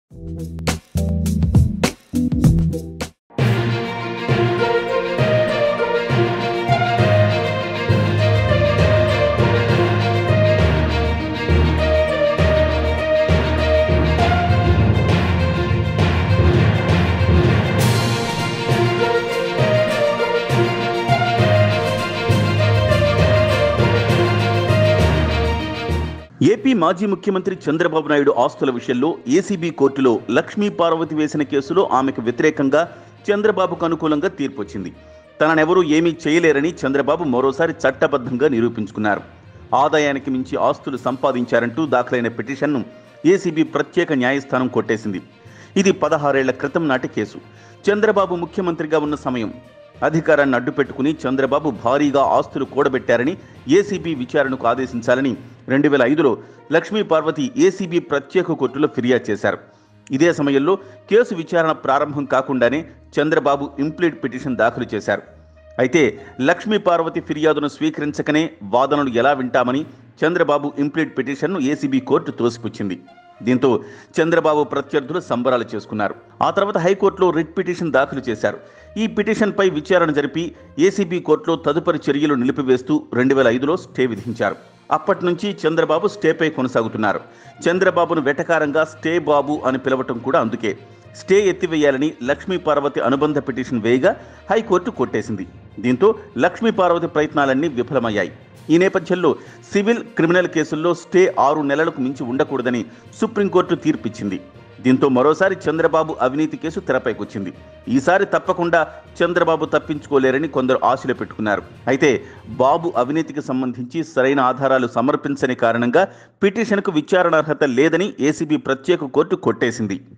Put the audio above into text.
AP మాజీ ముఖ్యమంత్రి చంద్రబాబు నాయుడు ఆస్తుల విషయంలో ఏసీబీ కోర్టులో లక్ష్మీ పార్వతి వేసిన కేసులో ఆమెకు వ్యతిరేకంగా చంద్రబాబుకు అనుకూలంగా తీర్పు వచ్చింది తననెవరూ ఏమీ చేయలేరని చంద్రబాబు మరోసారి చట్టబద్ధంగా నిరూపించుకున్నారు ఆదాయానికి మించి ఆస్తులు సంపాదించారంటూ దాఖలైన పిటిషన్ను ఏసీబీ ప్రత్యేక న్యాయస్థానం కొట్టేసింది ఇది పదహారేళ్ల క్రితం నాటి కేసు చంద్రబాబు ముఖ్యమంత్రిగా ఉన్న సమయం అధికారాన్ని అడ్డుపెట్టుకుని చంద్రబాబు భారీగా ఆస్తులు కూడబెట్టారని ఏసీబీ విచారణకు ఆదేశించాలని రెండు వేల ఐదులో లక్ష్మీ పార్వతి ఏసీబీ ప్రత్యేక కోర్టులో ఫిర్యాదు చేశారు ఇదే సమయంలో కేసు విచారణ ప్రారంభం కాకుండానే చంద్రబాబు ఇంప్లీడ్ పిటిషన్ దాఖలు చేశారు అయితే లక్ష్మీ పార్వతి ఫిర్యాదును స్వీకరించకనే వాదనలు ఎలా వింటామని చంద్రబాబు ఇంప్లీడ్ పిటిషన్ను ఏసీబీ కోర్టు తోసిపుచ్చింది దీంతో చంద్రబాబు ప్రత్యర్థులు సంబరాలు చేసుకున్నారు ఆ తర్వాత హైకోర్టులో రిట్ పిటిషన్ దాఖలు చేశారు ఈ పిటిషన్పై విచారణ జరిపి ఏసీబీ కోర్టులో తదుపరి చర్యలు నిలిపివేస్తూ రెండు వేల ఐదులో స్టే విధించారు అప్పటి నుంచి చంద్రబాబు స్టేపై కొనసాగుతున్నారు చంద్రబాబును వెటకారంగా స్టే బాబు అని పిలవటం కూడా అందుకే స్టే ఎత్తివేయాలని లక్ష్మీ పార్వతి అనుబంధ పిటిషన్ వేయగా హైకోర్టు కొట్టేసింది దీంతో లక్ష్మీ పార్వతి ప్రయత్నాలన్నీ విఫలమయ్యాయి ఈ నేపథ్యంలో సివిల్ క్రిమినల్ కేసుల్లో స్టే ఆరు నెలలకు మించి ఉండకూడదని సుప్రీంకోర్టు తీర్పిచ్చింది దీంతో మరోసారి చంద్రబాబు అవినీతి కేసు తెరపైకొచ్చింది ఈసారి తప్పకుండా చంద్రబాబు తప్పించుకోలేరని కొందరు ఆశలు పెట్టుకున్నారు అయితే బాబు అవినీతికి సంబంధించి సరైన ఆధారాలు సమర్పించని కారణంగా పిటిషన్కు విచారణ అర్హత లేదని ఏసీబీ ప్రత్యేక కోర్టు కొట్టేసింది